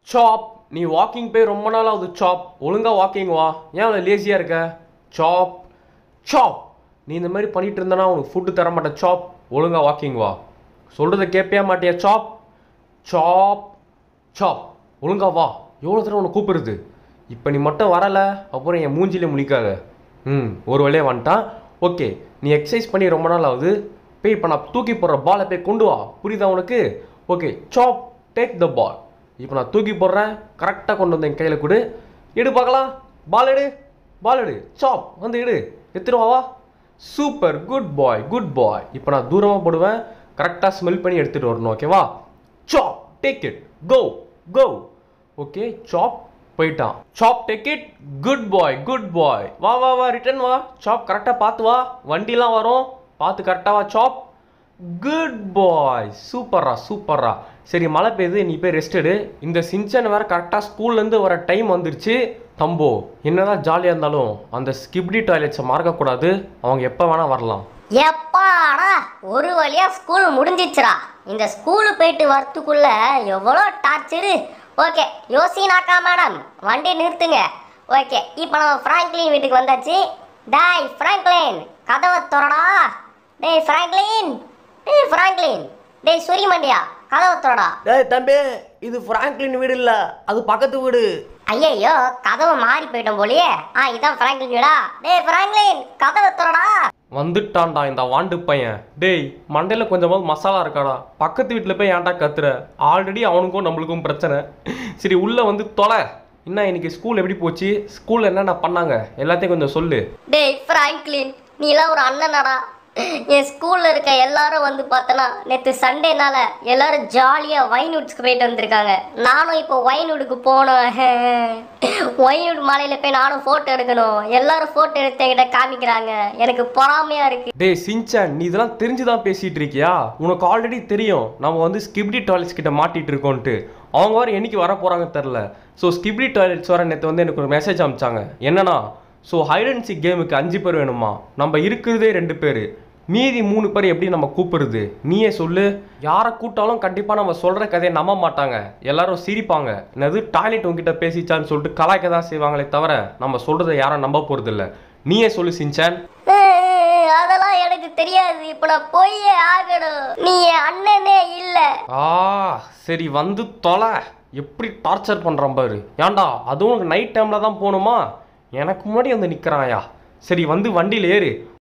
சாப் நீ வாக்கிங் போய் ரொம்ப நாள் ஆகுது சாப் ஒழுங்காக வாக்கிங் வா ஏன் அவ்வளோ லேசியாக இருக்க சாப் சாப் நீ இந்த மாதிரி பண்ணிட்டு இருந்தனா உனக்கு ஃபுட்டு தர மாட்டேன் சாப் ஒழுங்காக வாக்கிங் வா சொல்கிறத கேட்பே மாட்டியா சாப் சாப் சாப் ஒழுங்கா வா எவ்வளோ தடவை உன்னை கூப்பிடுறது இப்போ நீ மட்டும் வரலை அப்புறம் என் மூஞ்சிலே முழிக்காத ம் ஒரு வழியாக வந்துட்டான் ஓகே நீ எக்ஸசைஸ் பண்ணி ரொம்ப நாள் ஆகுது போய் இப்போ நான் தூக்கி போடுற பாலை போய் கொண்டு வா புரியுதா உனக்கு ஓகே சாப் டேக் த பால் இப்போ நான் தூக்கி போடுறேன் கரெக்டாக கொண்டு வந்து என் கையில் கொடு எடு பார்க்கலாம் பால் எடு பால் எடு சாப் வந்து எடு எடுத்துட்டு வா வா super good bye good bye இப்போ நான் தூரமாக போடுவேன் கரெக்டாக ஸ்மெல் பண்ணி எடுத்துகிட்டு வரணும் ஓகேவா சாப் take it go go okay சாப் போயிட்டான் சாப் take it good bye good bye வா வா வா ரிட்டர்ன் வா சாப் கரெக்டாக பார்த்து வா வண்டிலாம் வரும் பார்த்து கரெக்டாக வா சாப் குட் பாய் சூப்பர்ரா சூப்பர்ரா சரி மழை பெய்யுது நீ போய் ரெஸ்ட் எடு இந்த சின்சன் வேற கரெக்டாக ஸ்கூல்லேருந்து வர டைம் வந்துருச்சு தம்போ என்னதான் ஜாலியாக இருந்தாலும் அந்த ஸ்கிப்டி டாய்லெட்ஸை மறக்கக்கூடாது அவங்க எப்போ வேணால் வரலாம் எப்பாடா ஒரு வழியா ஸ்கூல் முடிஞ்சிச்சுடா இந்த ஸ்கூலு போயிட்டு வரத்துக்குள்ள எவ்வளோ டார்ச்சரு ஓகே யோசினாக்கா மேடம் வண்டி நிறுத்துங்க ஓகே இப்போ நம்ம ஃப்ராங்க்லின் வீட்டுக்கு வந்தாச்சு டாய் ஃப்ராங்க்லின் கதவை திறடா டேய் ஃப்ராங்க்லின் டேய் ஃப்ராங்க்லின் டேய் சுரி மண்டியா கதவை திறடா டேய் தம்பி இது ஃப்ராங்க்லின் வீடு இல்ல அது பக்கத்து வீடு ஐயையோ கதவை மாறி போயிட்டோம் போலியே ஆ இதான் ஃப்ராங்க்லின் வீடா டேய் ஃப்ராங்க்லின் கதவை திறடா வந்துட்டான்டா இந்த வாண்டு பையன் டேய் மண்டையில் கொஞ்சமாவது மசாலா இருக்காடா பக்கத்து வீட்டில் போய் ஏன்டா கத்துற ஆல்ரெடி அவனுக்கும் நம்மளுக்கும் பிரச்சனை சரி உள்ளே வந்து தொலை என்ன இன்னைக்கு ஸ்கூல் எப்படி போச்சு ஸ்கூலில் என்னென்ன பண்ணாங்க எல்லாத்தையும் கொஞ்சம் சொல்லு டேய் ஃப்ராங்க்லின் நீலாம் ஒரு அண்ணனாடா என் ஸ்கூல்ல இருக்க எல்லாரும் வந்து பார்த்தனா நேற்று சண்டேனால எல்லாரும் ஜாலியாக வைன்வுட்ஸ்க்கு போயிட்டு வந்திருக்காங்க நானும் இப்போ வைன்வுட்டுக்கு போகணும் வைன்வுட் மலையில போய் நானும் ஃபோட்டோ எடுக்கணும் எல்லாரும் ஃபோட்டோ எடுத்து என்கிட்ட காமிக்கிறாங்க எனக்கு பொறாமையா இருக்கு டேய் சின்சான் நீ இதெல்லாம் தெரிஞ்சு தான் பேசிகிட்டு இருக்கியா உனக்கு ஆல்ரெடி தெரியும் நம்ம வந்து ஸ்கிப்டி டாய்லெட்ஸ் கிட்ட மாட்டிட்டு இருக்கோன்ட்டு அவங்க வர என்னைக்கு வர போகிறாங்க தெரில ஸோ ஸ்கிப்டி டாய்லெட்ஸ் வர நேற்று வந்து எனக்கு ஒரு மெசேஜ் அனுப்பிச்சாங்க என்னன்னா ஸோ ஹைட் அண்ட் சீக் கேமுக்கு அஞ்சு பேர் வேணுமா நம்ம இருக்கிறதே ரெண்டு பேர் மீதி மூணு பேர் எப்படி நம்ம கூப்பிடுறது நீயே சொல்லு யாரை கூட்டாலும் கண்டிப்பாக நம்ம சொல்கிற கதையை நம்ப மாட்டாங்க எல்லாரும் சிரிப்பாங்க என்னது டாய்லெட் உங்ககிட்ட பேசிச்சான்னு சொல்லிட்டு கலாய்க்க தான் செய்வாங்களே தவிர நம்ம சொல்கிறத யாரும் நம்ப போகிறதில்ல நீயே சொல்லு சின்சான் அஹ், அதெல்லாம் எனக்கு தெரியாது இப்போ நான் போயே ஆகணும் நீ என் அண்ணனே இல்லை ஆ சரி வந்து தொலை எப்படி டார்ச்சர் பண்ணுறான் பாரு ஏன்டா அதுவும் உனக்கு நைட் டைமில் தான் போகணுமா எனக்கு முன்னாடி வந்து நிற்கிறாயா சரி வந்து வண்டியில் ஏறு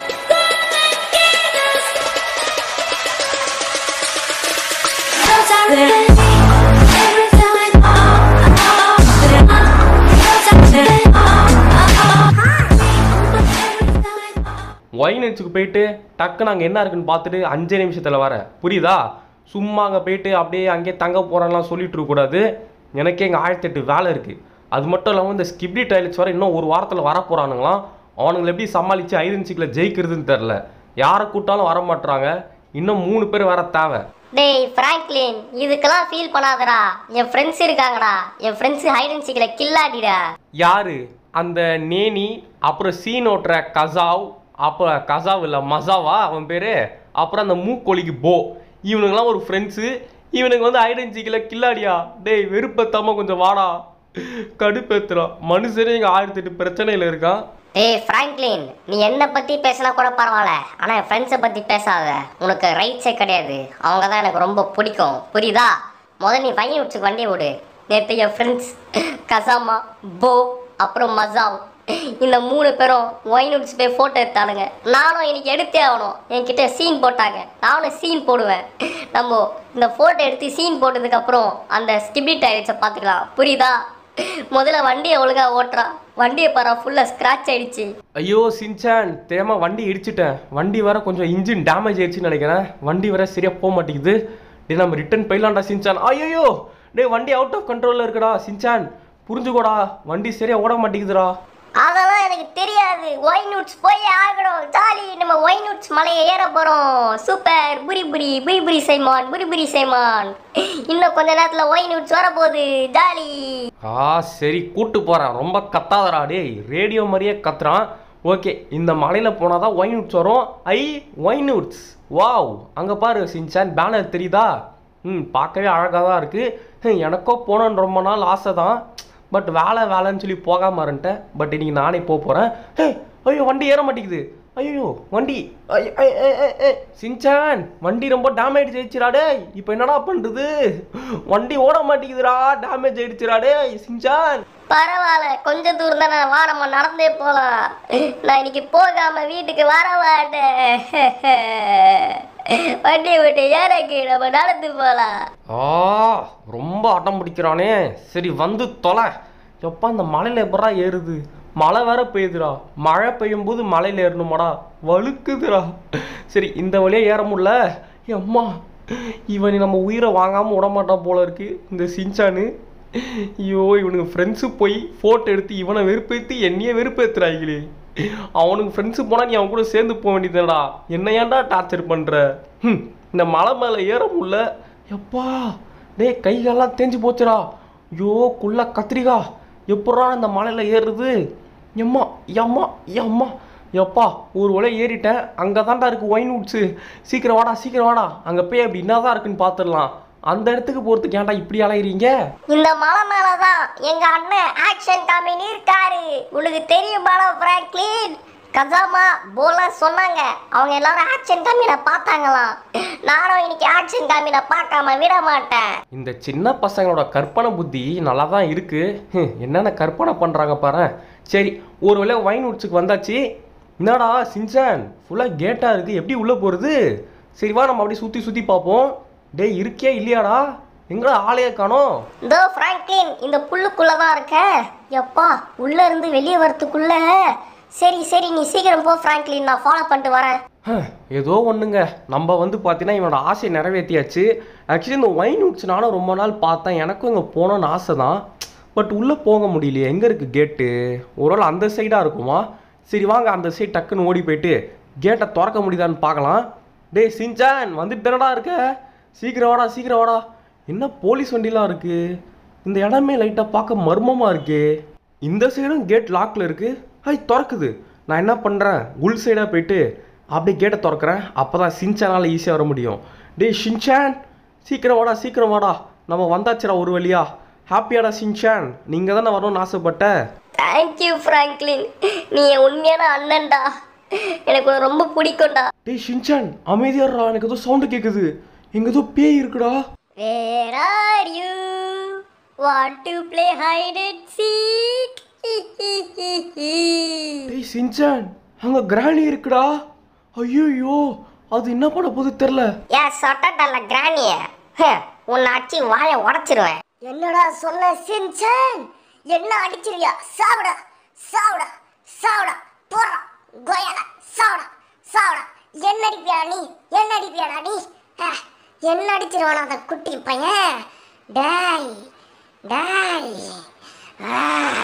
ஒயினச்சுக்கு போயிட்டு டக்குன்னு அங்கே என்ன இருக்குன்னு பார்த்துட்டு அஞ்சே நிமிஷத்தில் வர புரியுதா சும்மா அங்கே போயிட்டு அப்படியே அங்கேயே தங்க போகிறேன்லாம் சொல்லிட்டு இருக்கக்கூடாது எனக்கே இங்கே ஆயிரத்தெட்டு வேலை இருக்குது அது மட்டும் இல்லாமல் இந்த ஸ்கிப்டி டாய்லெட்ஸ் வர இன்னும் ஒரு வாரத்தில் வர போகிறானுங்களாம் அவனுங்களை எப்படி சமாளித்து ஐடென்சிக்கில் ஜெயிக்கிறதுன்னு தெரில யாரை கூட்டாலும் வர மாட்றாங்க இன்னும் மூணு பேர் வர தேவை டேய் ஃப்ராங்க்லின் இதுக்கெல்லாம் ஃபீல் பண்ணாதடா என் ஃப்ரெண்ட்ஸ் இருக்காங்கடா என் ஃப்ரெண்ட்ஸ் ஹைட் அண்ட் சீக்கிரம் கில்லாடிடா யாரு அந்த நேனி அப்புறம் சீன் ஓட்டுற கசாவ் அப்புறம் கசாவ் இல்லை மசாவா அவன் பேர் அப்புறம் அந்த மூக்கொலிக்கு போ இவனுங்கெல்லாம் ஒரு ஃப்ரெண்ட்ஸு இவனுக்கு வந்து ஐடென்சிக்கில் கில்லாடியா டேய் வெறுப்பத்தாம கொஞ்சம் வாடா கடுப்பேத்துறான் மனுஷனே இங்கே ஆயிரத்தெட்டு பிரச்சனையில் இருக்கான் டேய் ஃப்ராங்க்லின் நீ என்னை பற்றி பேசினா கூட பரவாயில்ல ஆனால் என் ஃப்ரெண்ட்ஸை பற்றி பேசாத உனக்கு ரைட்ஸே கிடையாது அவங்க தான் எனக்கு ரொம்ப பிடிக்கும் புரியுதா முதல்ல நீ பையன் விட்டு வண்டியை விடு நேற்று என் ஃப்ரெண்ட்ஸ் கசாமா போ அப்புறம் மசாவ் இந்த மூணு பேரும் ஒயினுட்ஸ் போய் ஃபோட்டோ எடுத்தானுங்க நானும் இன்னைக்கு எடுத்தே ஆகணும் என்கிட்ட சீன் போட்டாங்க நானும் சீன் போடுவேன் நம்ம இந்த ஃபோட்டோ எடுத்து சீன் போட்டதுக்கப்புறம் அந்த ஸ்கிபி டைல்ஸை பார்த்துக்கலாம் புரியுதா முதல்ல வண்டியை ஒழுங்கா ஓட்டுறா வண்டியை பாரு ஃபுல்லாக ஸ்க்ராட்ச் ஆயிடுச்சு ஐயோ சின்சான் தெரியாம வண்டி இடிச்சிட்டேன் வண்டி வேற கொஞ்சம் இன்ஜின் டேமேஜ் ஆயிடுச்சுன்னு நினைக்கிறேன் வண்டி வேற சரியா போக மாட்டேங்குது டே நம்ம ரிட்டர்ன் போயிடலாம்டா சின்சான் ஐயோ டேய் வண்டி அவுட் ஆஃப் கண்ட்ரோலில் இருக்குடா சின்சான் புரிஞ்சுக்கோடா வண்டி சரியா ஓட மாட்டேங்குதுடா அதெல்லாம் எனக்கு தெரியாது ஒயினுட்ஸ் போய் ஆகணும் ஜாலி நம்ம ஒயினுட்ஸ் மலையை ஏற போகிறோம் சூப்பர் புரி புரி புரி புரி சைமான் புரி புரி சைமான் இன்னும் கொஞ்ச நேரத்தில் ஒயினுட்ஸ் வரப்போகுது ஜாலி ஆ சரி கூட்டு போகிறேன் ரொம்ப கத்தாதடா டேய் ரேடியோ மாதிரியே கத்துறான் ஓகே இந்த மலையில் போனால் தான் ஒயின் உட்ஸ் வரும் ஐ ஒயின் உட்ஸ் வாவ் அங்கே பாரு சின்சான் பேனர் தெரியுதா ம் பார்க்கவே அழகாக தான் இருக்குது எனக்கோ போகணுன்னு ரொம்ப நாள் ஆசை தான் பட் வேலை வேலைன்னு சொல்லி போகாம இருந்துட்டேன் பட் இன்னைக்கு நானே போக போகிறேன் ஹே ஐயோ வண்டி ஏற மாட்டேங்குது ஐயோ வண்டி ஐ, ஐ, ஐ, ஐ, ஐ. சின்சான் வண்டி ரொம்ப டேமேஜ் ஆயிடுச்சுடா டேய் இப்போ என்னடா பண்ணுறது வண்டி ஓட மாட்டேங்குதுடா டேமேஜ் ஆயிடுச்சுடா டேய் சின்சான் பரவாயில்ல கொஞ்சம் தூரம் தானே வா நம்ம நடந்தே போலாம் நான் இன்னைக்கு போகாம வீட்டுக்கு வர மாட்டேன் வண்டியை விட்டு ஏறக்கி நம்ம நடந்து போலாம் ஆ ரொம்ப அடம் பிடிக்கிறானே சரி வந்து தொலை எப்பா இந்த மலையில் எப்படா ஏறுது மழை வேற பெய்யுதுடா மழை பெய்யும் போது மலையில் ஏறணுமாடா வழுக்குதுடா சரி இந்த வழியா ஏற முடியல அம்மா இவன் நம்ம உயிரை வாங்காமல் விட மாட்டான் போல இருக்கு இந்த சின்சானு ஐயோ இவனுக்கு ஃப்ரெண்ட்ஸு போய் ஃபோட்டோ எடுத்து இவனை வெறுப்பேற்றி என்னையே வெறுப்பேற்றுறாங்களே அவனுக்கு ஃப்ரெண்ட்ஸு போனால் நீ அவன் கூட சேர்ந்து போக வேண்டியதுடா என்ன ஏன்டா டார்ச்சர் பண்ணுற ம் இந்த மலை மேலே ஏற முடியல எப்பா டேய் கைகாலெல்லாம் தேஞ்சு போச்சுடா ஐயோ குள்ள கத்திரிக்கா எப்படா இந்த மலையில் ஏறுறது எம்மா எம்மா எம்மா எப்பா ஒரு வலை ஏறிட்டேன் அங்கே தான்டா இருக்குது ஒயின் உட்ஸு சீக்கிரம் வாடா சீக்கிரம் வாடா அங்கே போய் அப்படி என்னதான் இருக்குன்னு பார்த்துடலாம் அந்த இடத்துக்கு போகிறதுக்கு ஏன்டா இப்படி அலையிறீங்க இந்த மலை மேலதான் எங்க அண்ணன் ஆக்ஷன் காமினி இருக்காரு உனக்கு தெரியுமாடா பிராங்க்லின் கசாமா போல சொன்னாங்க அவங்க எல்லாரும் ஆக்ஷன் காமினை பார்த்தாங்களாம் நானும் இன்னைக்கு ஆக்ஷன் காமினை பார்க்காம விட மாட்டேன் இந்த சின்ன பசங்களோட கற்பனை புத்தி நல்லா தான் இருக்கு ஹம், என்னென்ன கற்பனை பண்ணுறாங்க பாரு சரி ஒரு வேளை வைன் உட்ஸுக்கு வந்தாச்சு என்னடா சின்சான் ஃபுல்லாக கேட்டாக இருக்குது எப்படி உள்ளே போகிறது சரி வா நம்ம அப்படியே சுற்றி சுற்றி பார்ப்போம் டேய் இருக்கே இல்லையாடா எங்கடா ஆளையே காணோம் இதோ பிராங்க்லின் இந்த புல்லுக்குள்ள தான் இருக்க எப்பா உள்ள இருந்து வெளியே வரதுக்குள்ள சரி சரி நீ சீக்கிரம் போ பிராங்க்லின் நான் ஃபாலோ பண்ணிட்டு வரேன் ஹம், ஏதோ ஒன்றுங்க நம்ம வந்து பார்த்தீங்கன்னா இவனோட ஆசையை நிறைவேற்றியாச்சு ஆக்சுவலி இந்த ஒயின் உட்ஸ் நானும் ரொம்ப நாள் பார்த்தேன் எனக்கும் இங்கே போகணுன்னு ஆசை தான் பட் உள்ளே போக முடியலையே எங்கே இருக்குது கேட்டு ஒருவேளை அந்த சைடாக இருக்குமா சரி வாங்க அந்த சைடு டக்குன்னு ஓடி போயிட்டு கேட்டை திறக்க முடியுதான்னு பார்க்கலாம் டேய் சின்சான் வந்துட்டு தானடா இருக்க சீக்கிரம் வாடா சீக்கிரம் வாடா என்ன போலீஸ் வண்டிலாம் இருக்குது இந்த இடமே லைட்டாக பார்க்க மர்மமாக இருக்கே இந்த சைடும் கேட் லாக்கில் இருக்குது ஹை திறக்குது நான் என்ன பண்ணுறேன் உள் சைடாக போயிட்டு அப்படியே கேட்டை திறக்கிறேன் அப்போ தான் சின்சானால் ஈஸியாக வர முடியும் டேய் ஷின்சான் சீக்கிரம் வாடா சீக்கிரம் வாடா நம்ம வந்தாச்சுடா ஒரு வழியா ஹாப்பியாடா சின்சான் நீங்கள் தானே வரணும்னு ஆசைப்பட்ட தேங்க்யூ பிராங்க்லின் நீ என் உண்மையான அண்ணன்டா எனக்கு உன்னை ரொம்ப பிடிக்கும்டா டேய் ஷின்சான் அமைதியாடுறா எனக்கு ஏதோ சவுண்டு கேட்குது எங்க ஏதோ பேய் இருக்குடா Where are you? Want to play hide and seek? டேய் சின்சான் அங்கே கிராணி இருக்குடா ஐயோ அது என்ன பண்ண போகுது தெரில ஏன் சொட்டடல கிராணிய உன்னை அடிச்சு வாயை உடைச்சிருவேன் என்னடா சொன்ன சின்சன் என்ன அடிச்சிருவியா சாவுடா சாவுடா சாவுடா போறா கோயல சாவுடா சாவுடா என்ன அடிப்பியா நீ என்ன அடிப்பியாடா நீ அஹ், என்ன அடிச்சிருவானா அந்த குட்டி பையன் டேய் டேய் ஆ,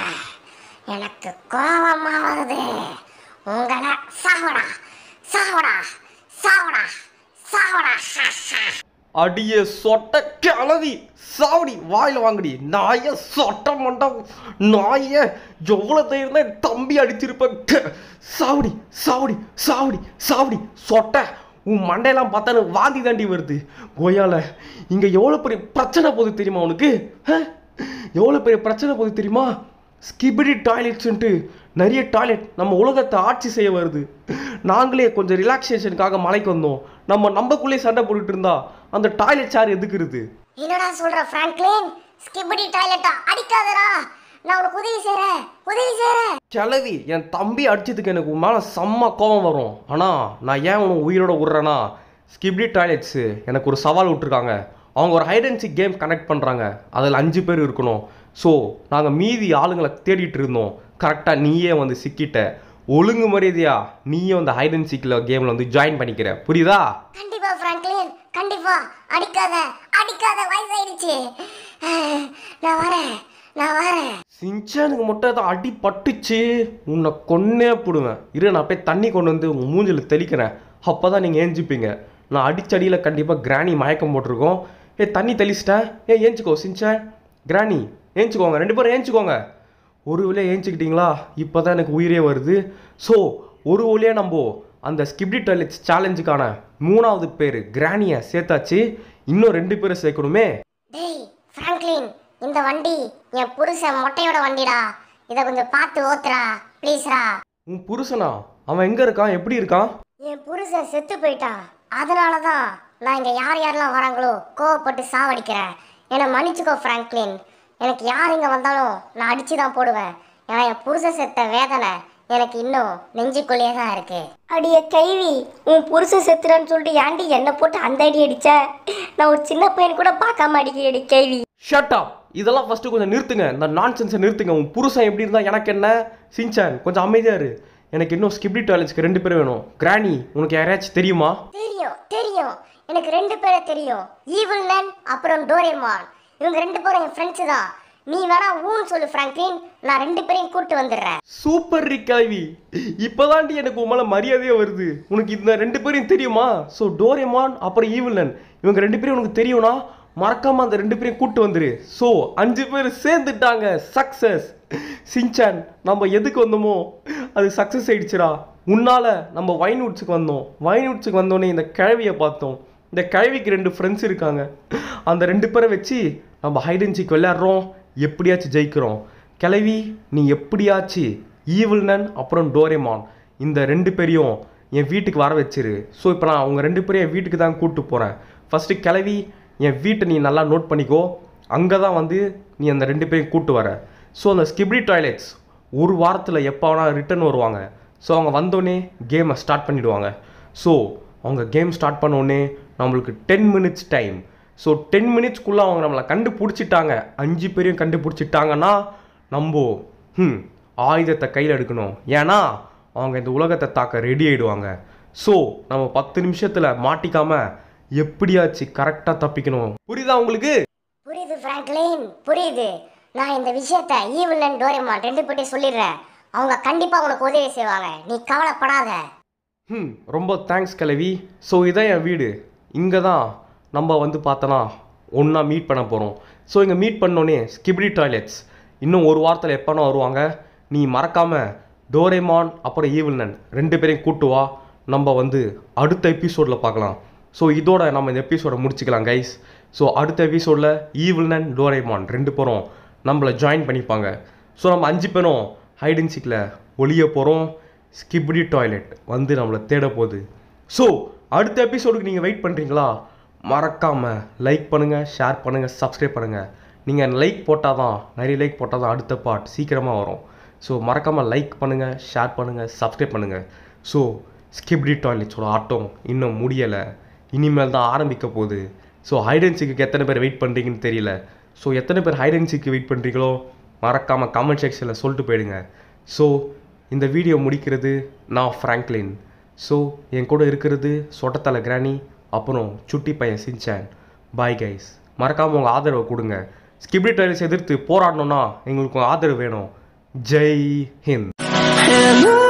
எனக்கு கோபமா வருது உங்களை சாவுடா சாவுடா சாவுடா சாவுடா ஹா, ஹா. அடியே சொட்ட கிளவி சாவடி வாயில வாங்கடி நாய சொட்ட மண்டம் நாய எவ்வளோ தைரியம் தான் என் தம்பி அடிச்சிருப்பேன் க, சாவடி சாவடி சாவடி சாவடி சொட்ட உன் மண்டையெல்லாம் பார்த்தா எனக்கு வாந்தி தாண்டி வருது கோயால இங்க எவ்வளோ பெரிய பிரச்சனை போகுது தெரியுமா உனக்கு எவ்வளோ பெரிய பிரச்சனை போகுது தெரியுமா ஸ்கிபிடி டாய்லெட்ஸ்ன்ட்டு நிறைய டாய்லெட் நம்ம உலகத்தை ஆட்சி செய்ய வருது நாங்களே கொஞ்சம் ரிலாக்ஸேஷனுக்காக மலைக்கு வந்தோம் நம்ம நம்மக்குள்ளே சண்டை போட்டுட்டு இருந்தா அந்த டாய்லெட் சார் எதுக்குறது என்னடா சொல்ற பிராங்க்லின் ஸ்கிப்படி டாய்லெட்டா அடிக்காதடா நான் உனக்கு உதவி செய்றேன் உதவி செய்றேன் கிளவி என் தம்பி அடிச்சதுக்கு எனக்கு உன் மேலே செம்ம கோவம் வரும் ஆனால் நான் ஏன் உனக்கு உயிரோட விட்றேன்னா ஸ்கிப்டி டாய்லெட்ஸு எனக்கு ஒரு சவால் விட்டுருக்காங்க அவங்க ஒரு ஹைடன்சி கேம் கனெக்ட் பண்ணுறாங்க அதில் அஞ்சு பேர் இருக்கணும் ஸோ நாங்கள் மீதி ஆளுங்களை தேடிட்டு இருந்தோம் கரெக்டாக நீயே வந்து சிக்கிட்ட ஒழுங்கு மரியாதையா நீயே வந்து ஹைடன் சீக்கில் கேமில் வந்து ஜாயின் பண்ணிக்கிற புரியுதா கண்டிப்பா பிராங்க்லின் கண்டிப்பா அடிக்காத அடிக்காத வயசாயிடுச்சு நான் வரேன் நான் வரேன் சின்சானுக்கு மட்டும் ஏதோ அடி பட்டுச்சு உன்னை கொன்னே போடுவேன் இரு நான் போய் தண்ணி கொண்டு வந்து உங்கள் மூஞ்சில் தெளிக்கிறேன் அப்போ தான் நீங்கள் ஏஞ்சிப்பீங்க நான் அடிச்சடியில் கண்டிப்பாக கிராணி மயக்கம் போட்டிருக்கோம் ஏ தண்ணி தெளிச்சிட்டேன் ஏ ஏஞ்சிக்கோ சின்சான் கிராணி ஏஞ்சிக்கோங்க ரெண்டு பேரும் ஏஞ்சிக்கோங்க ஒரு வழியாக ஏஞ்சிக்கிட்டீங்களா இப்போ தான் எனக்கு உயிரே வருது ஸோ ஒரு வழியாக நம்ம அந்த ஸ்கிப்டி டாய்லெட்ஸ் சேலஞ்சுக்கான மூணாவது பேர் கிராணியை சேர்த்தாச்சு இன்னும் ரெண்டு பேரை சேர்க்கணுமே டேய் ஃப்ராங்க்லின் இந்த வண்டி என் புருஷன் மொட்டையோட வண்டிடா இதை கொஞ்சம் பார்த்து ஓத்துறா ப்ளீஸ்ரா உன் புருஷனா அவன் எங்கே இருக்கான் எப்படி இருக்கான் என் புருஷன் செத்து போயிட்டான் அதனால தான் நான் இங்கே யார் யாரெல்லாம் வராங்களோ கோவப்பட்டு சாவடிக்கிறேன் என்னை மன்னிச்சுக்கோ ஃப்ராங்க்லின் எனக்கு யார் இங்கே வந்தாலும் நான் அடிச்சு தான் போடுவேன் ஏன்னா என் புருஷன் செத்த வேதனை எனக்கு இன்னும் நெஞ்சுக்குள்ளேயே தான் இருக்கு அடிய கைவி உன் புருஷன் செத்துறான்னு சொல்லிட்டு ஏன்டி என்னை போட்டு அந்த அடி அடிச்ச நான் ஒரு சின்ன பையன் கூட பார்க்காம அடிக்கிறடி கேள்வி ஷட் அப் இதெல்லாம் ஃபஸ்ட்டு கொஞ்சம் நிறுத்துங்க இந்த நான்சென்ஸை நிறுத்துங்க உன் புருஷன் எப்படி இருந்தால் எனக்கு என்ன சின்சான் கொஞ்சம் அமைதியாக இரு எனக்கு இன்னும் ஸ்கிப்டி டாய்லெட்ஸ்க்கு ரெண்டு பேரும் வேணும் கிராணி உனக்கு யாராச்சும் தெரியுமா தெரியும் தெரியும் எனக்கு ரெண்டு பேரை தெரியும் ஈவில் மேன் அப்புறம் டோரேமான் இவங்க ரெண்டு பேரும் என் ஃப்ரெண்ட்ஸு தான் நீ வேணா ஊன்னு சொல்லு ஃப்ராங்க்லின் நான் ரெண்டு பேரையும் கூட்டு வந்துடுறேன் சூப்பர் ரிக்கல்வி இப்போதாண்டி எனக்கு உன் மேலே மரியாதையே வருது உனக்கு இந்த ரெண்டு பேரையும் தெரியுமா ஸோ டோரேமான் அப்புறம் ஈவிலன் இவங்க ரெண்டு பேரும் உனக்கு தெரியும்னா மறக்காம அந்த ரெண்டு பேரையும் கூட்டு வந்துரு ஸோ அஞ்சு பேர் சேர்ந்துட்டாங்க சக்சஸ் சின்சான் நம்ம எதுக்கு வந்தோமோ அது சக்ஸஸ் ஆயிடுச்சுடா உன்னால நம்ம வைன்வுட்ஸுக்கு வந்தோம் வைன்வுட்ஸுக்கு வந்தோடனே இந்த கிழவியை பார்த்தோம் இந்த கிழவிக்கு ரெண்டு ஃப்ரெண்ட்ஸ் இருக்காங்க அந்த ரெண்டு பேரை வச்சு நம்ம ஹைடன்சிக்கு விளையாடுறோம் எப்படியாச்சும் ஜெயிக்கிறோம் கிழவி நீ எப்படியாச்சு ஈவில்னன் அப்புறம் டோரேமான் இந்த ரெண்டு பேரையும் என் வீட்டுக்கு வர வச்சிரு ஸோ இப்போ நான் அவங்க ரெண்டு பேரையும் என் வீட்டுக்கு தான் கூப்பிட்டு போகிறேன் ஃபஸ்ட்டு கிளவி என் வீட்டை நீ நல்லா நோட் பண்ணிக்கோ அங்கே தான் வந்து நீ அந்த ரெண்டு பேரையும் கூப்பிட்டு வர ஸோ அந்த ஸ்கிப்ரி டாய்லெட்ஸ் ஒரு வாரத்தில் எப்போ வேணால் ரிட்டர்ன் வருவாங்க ஸோ அவங்க வந்தோடனே கேமை ஸ்டார்ட் பண்ணிடுவாங்க ஸோ அவங்க கேம் ஸ்டார்ட் பண்ணோடனே நம்மளுக்கு ten minutes time so ten மினிட்ஸ்க்குள்ளே அவங்க நம்மளை கண்டுபிடிச்சிட்டாங்க அஞ்சு பேரையும் கண்டுபிடிச்சிட்டாங்கன்னா நம்ம ம் ஆயுதத்தை கையில் எடுக்கணும் ஏன்னா அவங்க இந்த உலகத்தை தாக்க ரெடி ஆயிடுவாங்க ஸோ நம்ம பத்து நிமிஷத்தில் மாட்டிக்காம எப்படியாச்சு கரெக்டாக தப்பிக்கணும் புரியுதா உங்களுக்கு புரியுது ஃப்ராங்க்லின் புரியுது நான் இந்த விஷயத்த ஈவில் அண்ட் டோரேமான் ரெண்டு பேர்ட்டையும் சொல்லிடுறேன் அவங்க கண்டிப்பாக உனக்கு உதவி செய்வாங்க நீ கவலைப்படாத ம் ரொம்ப தேங்க்ஸ் கிளவி ஸோ இதான் என் வீடு இங்கே தான் நம்ம வந்து பார்த்தோன்னா ஒன்றா மீட் பண்ண போகிறோம் ஸோ இங்கே மீட் பண்ணோன்னே ஸ்கிப்டி டாய்லெட்ஸ் இன்னும் ஒரு வாரத்தில் எப்போனா வருவாங்க நீ மறக்காமல் டோரேமான் அப்புறம் ஈவில்னன் ரெண்டு பேரையும் கூட்டு வா நம்ம வந்து அடுத்த எபிசோடில் பார்க்கலாம் ஸோ இதோட நம்ம இந்த எபிசோடை முடிச்சுக்கலாம் கைஸ் ஸோ அடுத்த எபிசோடில் ஈவில்னன் டோரேமான் ரெண்டு பேரும் நம்மளை ஜாயின் பண்ணிப்பாங்க ஸோ நம்ம அஞ்சு பேரும் ஹைடன்சிக்கில் ஒளிய போகிறோம் ஸ்கிப்டி டாய்லெட் வந்து நம்மளை தேட போகுது ஸோ அடுத்த எபிசோடுக்கு நீங்கள் வெயிட் பண்ணுறீங்களா மறக்காமல் லைக் பண்ணுங்கள் ஷேர் பண்ணுங்கள் சப்ஸ்கிரைப் பண்ணுங்கள் நீங்கள் லைக் போட்டால் தான் நிறைய லைக் போட்டால் தான் அடுத்த பார்ட் சீக்கிரமாக வரும் ஸோ மறக்காமல் லைக் பண்ணுங்கள் ஷேர் பண்ணுங்கள் சப்ஸ்கிரைப் பண்ணுங்கள் ஸோ ஸ்கிப்டி டாய்லெட்ஸோட ஆட்டம் இன்னும் முடியலை இனிமேல் தான் ஆரம்பிக்க போகுது ஸோ ஹைடன்சிக்கு எத்தனை பேர் வெயிட் பண்ணுறீங்கன்னு தெரியல ஸோ எத்தனை பேர் ஹைடன்சிக்கு வெயிட் பண்ணுறீங்களோ மறக்காமல் கமெண்ட் செக்ஷனில் சொல்லிட்டு போயிடுங்க ஸோ இந்த வீடியோ முடிக்கிறது நான் ஃப்ராங்க்லின் ஸோ என் கூட இருக்கிறது சொட்டத்தலை கிராணி அப்புறம் சுட்டி பையன் சின்சான் பாய் கைஸ் மறக்காமல் உங்கள் ஆதரவை கொடுங்க ஸ்கிப்டி டைல்ஸ் எதிர்த்து போராடணும்னா எங்களுக்கு உங்க ஆதரவு வேணும் ஜெய் ஹிந்த் And